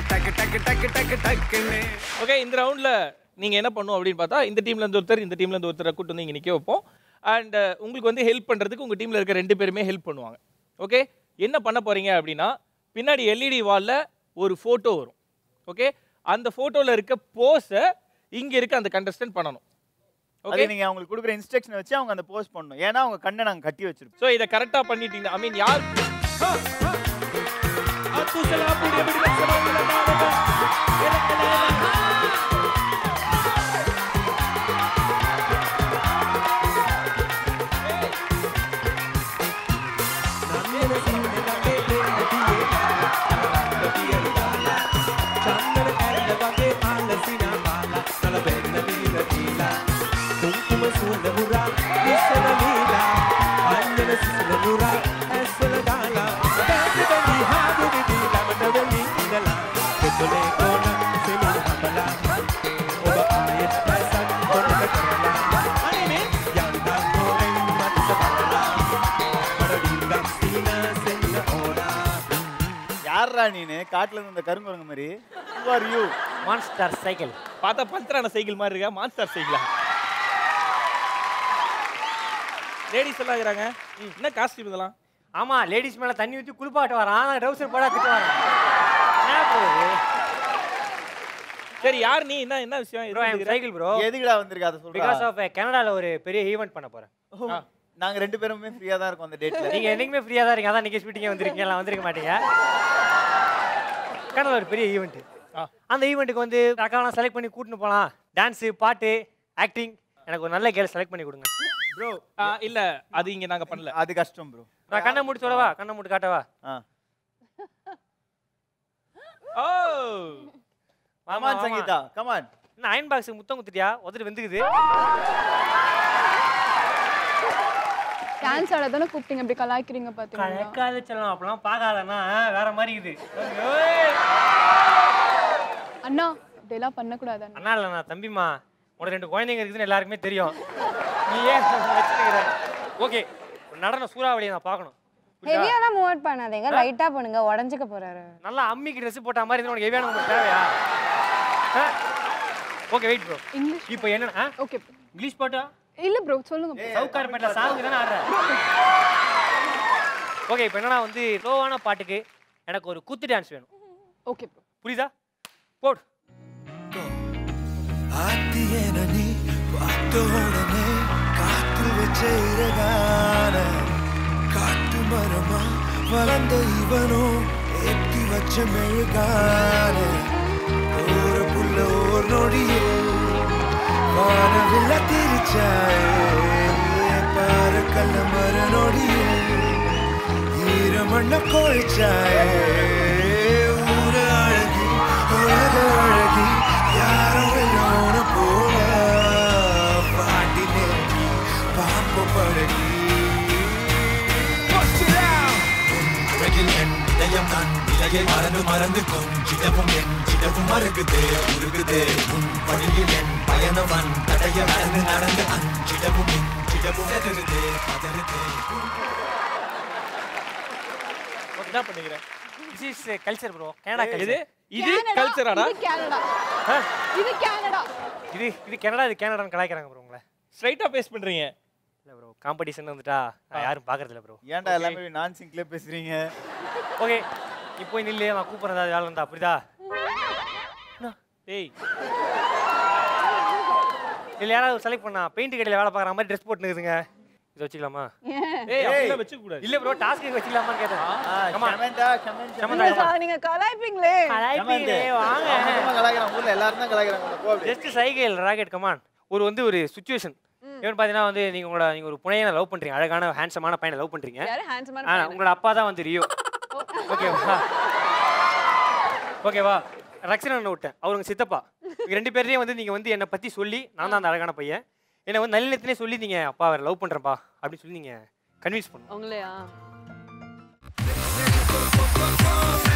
டக்கு டக்கு டக்கு டக்கு டக்குன்னு ஓகே இந்த ரவுண்டில் நீங்கள் என்ன பண்ணும் அப்படின்னு பார்த்தா இந்த டீம்ல இருந்து ஒருத்தர் இந்த டீம்ல இருந்து ஒருத்தரை கூட்டு வந்து இங்கே நிற்க வைப்போம் அண்ட் உங்களுக்கு வந்து ஹெல்ப் பண்ணுறதுக்கு உங்கள் டீமில் இருக்க ரெண்டு பேருமே ஹெல்ப் பண்ணுவாங்க ஓகே என்ன பண்ண போறீங்க அப்படின்னா பின்னாடி எல்இடி வாலில் ஒரு ஃபோட்டோ வரும் ஓகே அந்த ஃபோட்டோவில் இருக்க போஸை இங்கே இருக்க அந்த கண்டஸ்டன்ட் பண்ணணும் அது ஓகே நீங்க அவங்களுக்கு கொடுக்குற இன்ஸ்ட்ரக்ஷனை வச்சு அவங்க அந்த போஸ்ட் பண்ணணும் ஏன்னா அவங்க கண்ணை நாங்க கட்டி வச்சிருப்போம் ஸோ இதை கரெக்டாக பண்ணிட்டீங்க ஐ மீன் யார் யாரா நீனு காட்டுல இருந்து இந்த கருங்குரங்கு மாதிரி Who are you monster cycle பார்த்தா பஞ்சரான சைக்கிள் மாதிரி இருக்கா மான்ஸ்டர் சைக்கிளா லேடிஸ் எல்லாம் இருக்கிறாங்க என்ன காஸ்டியூம் இதெல்லாம் ஆமா லேடிஸ் மேல தண்ணி ஊத்தி குளிப்பாட்ட வரான் ஆனா ட்ரௌசர் போடா திட்டு வரான் என்ன போகுது சரி யார் நீ என்ன என்ன விஷயம் ப்ரோ எதுக்கு ஐம் இருக்கிற? சைக்கிள் ப்ரோ எதுக்குடா வந்திருக்க அதை பிகாஸ் சொல்றா ஆஃப் கனடால ஒரு பெரிய ஈவென்ட் பண்ண போறேன் ஓ, நாங்க ரெண்டு பேருமே ஃப்ரீயா தான் இருக்கோம் அந்த டேட்ல நீங்க என்னைக்குமே ஃப்ரீயா தான் இருக்கீங்க அதான் நீங்க ஸ்பீட்டிங்க வந்திருக்கீங்க எல்லாம் வந்திருக்க மாட்டீங்க கனடால ஒரு பெரிய ஈவெண்ட் ஆ. அந்த ஈவெண்ட்டுக்கு வந்து அக்காவெல்லாம் செலக்ட் பண்ணி கூட்டின்னு போகலாம் டான்ஸு பாட்டு ஆக்டிங் எனக்கு ஒரு நல்ல கேர்ள் செலக்ட் பண்ணி கொடுங்க ப்ரோ ஆ, இல்ல அது இங்க நாங்க பண்ணல அது கஷ்டம் ப்ரோ நான் கண்ணை மூடி சொல்லவா கண்ணை மூடி காட்டவா ஆ ஓ கமான் சங்கீதா கமான் என்ன அயன் பாக்ஸ் முத்தம் குத்துட்டியா உதட்டு வெந்துக்குது டான்ஸ் ஆட தானே கூப்பிட்டீங்க இப்படி கலாய்க்கிறீங்க பாத்தீங்களா கலக்காத செல்லம் அப்பெல்லாம் பார்க்காதன்னா வேற மாதிரி இருக்குது அண்ணா இப்படியெல்லாம் பண்ணக்கூடாது அண்ணா அண்ணா இல்லை நான் தம்பிம்மா உனக்கு ரெண்டு குழந்தைங்க இருக்குதுன்னு எல்லாருக்குமே தெரியும் நீ ஏன் வச்சுக்கிற ஓகே நடன சூறாவளியை நான் பார்க்கணும் புரியுதா? ஹெவியாலாம் மூவ் அவுட் பண்ணாதீங்க லைட்டா பண்ணுங்க உடஞ்சுக்க போறாரு நல்லா அம்மிக்கு ட்ரெஸ் போட்ட மாதிரி இருந்தா உனக்கு ஹெவியான உங்களுக்கு தேவையா ஓகே வெயிட் ப்ரோ இங்கிலீஷ் இப்போ என்ன ஓகே இங்கிலீஷ் பாட்டா இல்ல ப்ரோ சொல்லுங்க bro. சவுக்கார்பேட்டில் சாங் தானே ஆடுற ஓகே இப்போ என்னன்னா வந்து ஸ்லோவான பாட்டுக்கு எனக்கு ஒரு குத்து டான்ஸ் வேணும் ஓகே ப்ரோ புரியுதா போடு ஆத்தியன நீ பார்த்த உடனே காத்து வச்ச இறகான காட்டு மரமா வளர்ந்த இவனோ ஏத்தி வச்ச மெழுகான ஒரு புள்ள ஓர் நொடியில் வானவில்ல திரிச்சாயே பாரு கல்ல மர நொடியில் ஈரமண்ண கொழிச்சாயே ஊர அழகி உலக அழகி யாரும் வெள்ளோன போல பாட்டி நேர்த்தி பாம்பு பழகி உலகில் என் இதயம் நான் இலையை மறந்து மறந்து கொஞ்சிடவும் என் சிடவும் மறுகுதே உருகுதே உன் வழியில் என் பயணவன் தடைய நடந்து நடந்து அஞ்சிடவும் என் சிடவும் எதிருதே பதறுதே ஓகே என்ன பண்ணிக்கிறேன் this is culture bro Canada இது கல்ச்சர் இது கனடா, கல்ச்சராடா இது கனடா இது கனடா இது இது கனடா இது கனடான்னு கலாய்க்கிறாங்க ப்ரோ உங்களை ஸ்ட்ரைட்டா பேஸ் பண்றீங்க இல்லை ப்ரோ காம்படிஷன் வந்துட்டா நான் யாரும் பார்க்கறது இல்லை ப்ரோ ஏன்டா எல்லாமே நான் சிங்க்ல பேசுறீங்க ஓகே இப்போ நில்லு நான் கூப்பிட்றேன் ஏதாவது வேலை இருந்தா புரியுதா ஏய் இல்லை யாராவது செலக்ட் பண்ணா பெயிண்ட் கடையில் வேலை பார்க்குற மாதிரி ட்ரெஸ் போட்டுனுக்குதுங்க இது வச்சுக்கலாமா ஏய் அப்படிலாம் வச்சுக்க கூடாது இல்லை ப்ரோ டாஸ்க்கு வச்சுக்கலாமான்னு கேட்டேன் Come on. கமெண்டா comment Come on, come on. நீங்க கலாய்ப்பீங்களே கலாய்ப்பீங்களே, வாங்க கலாய்க்கிறாங்க ஊர்ல எல்லாரும் தான் கலாய்க்கிறாங்க உன்னை போ அப்படி. ஜஸ்ட் சைக்கிள் ராக்கெட் கமான் ஒரு வந்து ஒரு சுச்சுவேஷன் even பார்த்தீங்கன்னா வந்து நீங்கள் உங்களோட நீங்கள் ஒரு புனையனை லவ் பண்ணுறீங்க அழகான ஹேண்ட்ஸமான பையனை லவ் பண்ணுறீங்க யாரு ஹேண்ட்ஸமான ஆ உங்களோட அப்பா தான் வந்து ரியோ ஓகேவா ஓகேவா ரக்ஷனன் விட்டேன் அவருங்க சித்தப்பா இவங்க ரெண்டு பேரையும் வந்து நீங்கள் வந்து என்னை பற்றி சொல்லி நான் தான் அந்த அழகான பையன் என்னை வந்து நல்லினத்திலே சொல்லி நீங்கள் அப்பா வேறு லவ் பண்ணுறப்பா அப்படின்னு சொல்லி நீங்கள் கன்வின்ஸ் பண்ணணும் உங்களையா